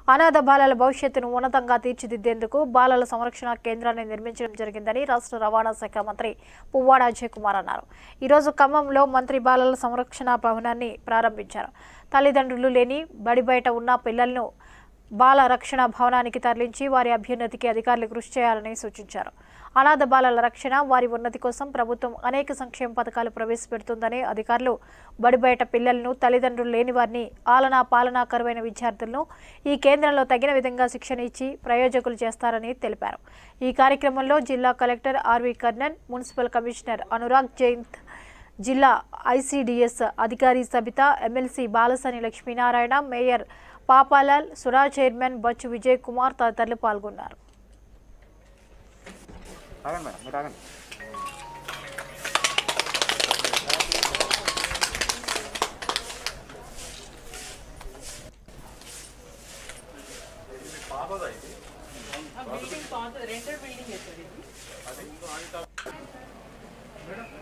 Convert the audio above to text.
అనాథ బాలల భవిష్యత్తును ఉన్నతంగా తీర్చిదిద్దేందుకు బాలల సంరక్షణ కేంద్రాన్ని నిర్మించడం జరిగిందని రాష్ట్ర రవాణా శాఖ మంత్రి పువ్వాడ అజయ్ కుమార్ అన్నారు ఈరోజు ఖమ్మంలో మంత్రి బాలల సంరక్షణ భవనాన్ని ప్రారంభించారు తల్లిదండ్రులు లేని బడి బయట ఉన్న పిల్లలను బాల రక్షణ భవనానికి తరలించి వారి అభ్యున్నతికి అధికారులు కృషి చేయాలని సూచించారు అనాథ బాలల రక్షణ వారి ఉన్నతి కోసం ప్రభుత్వం అనేక సంక్షేమ పథకాలు ప్రవేశపెడుతుందని అధికారులు బడి బయట పిల్లలను తల్లిదండ్రులు లేని వారిని ఆలనా పాలనా కరువైన విద్యార్థులను ఈ కేంద్రంలో తగిన విధంగా శిక్షణ ఇచ్చి ప్రయోజకులు చేస్తారని తెలిపారు ఈ కార్యక్రమంలో జిల్లా collector RV Karnan municipal commissioner Anurag Jayanth జిల్లా ఐసీడీఎస్ అధికారి Sabitha MLC Balasani Lakshminarayana mayor Papalal Sura chairman Bachu Vijay Kumar తదితరులు పాల్గొన్నారు ఆగండి మేడం మీరు ఆగండి బిల్డింగ్ పాత రెంటెడ్ బిల్డింగ్ సార్ ఇది